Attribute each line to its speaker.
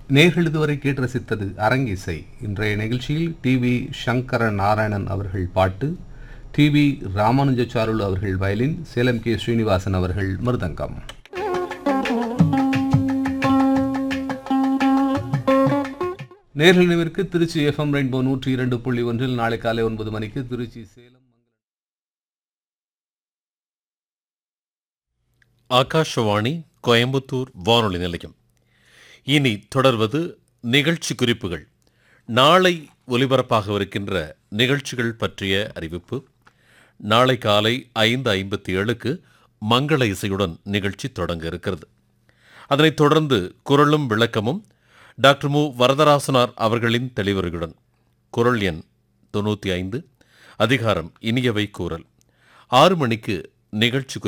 Speaker 1: நேர்கள் இதுவரை கேட்டு ரசித்தது அரங்கிசை இன்றைய நிகழ்ச்சியில் டி வி சங்கர நாராயணன் அவர்கள் பாட்டு டி வி ராமானுஜாருலு அவர்கள் வயலின் சேலம் கே ஸ்ரீனிவாசன் அவர்கள் மிருதங்கம் நேர்கள் நினைவிற்கு திருச்சி எஃப்எம் ரெயின்போ நூற்றி இரண்டு புள்ளி ஒன்றில் நாளை காலை ஒன்பது மணிக்கு திருச்சி சேலம்
Speaker 2: ஆகாஷவாணி கோயம்புத்தூர் வானொலி நிலையம் இனி தொடர்வது நிகழ்ச்சி குறிப்புகள் நாளை ஒலிபரப்பாகவிருக்கின்ற நிகழ்ச்சிகள் பற்றிய அறிவிப்பு நாளை காலை ஐந்து ஐம்பத்தி ஏழுக்கு மங்கள இசையுடன் நிகழ்ச்சி தொடங்க இருக்கிறது அதனைத் தொடர்ந்து குரலும் விளக்கமும் டாக்டர் மு வரதராசனார் அவர்களின் தெளிவுரையுடன் குரல் எண் தொண்ணூற்றி ஐந்து அதிகாரம் இனியவை கூறல் ஆறு மணிக்கு நிகழ்ச்சி குறிப்பு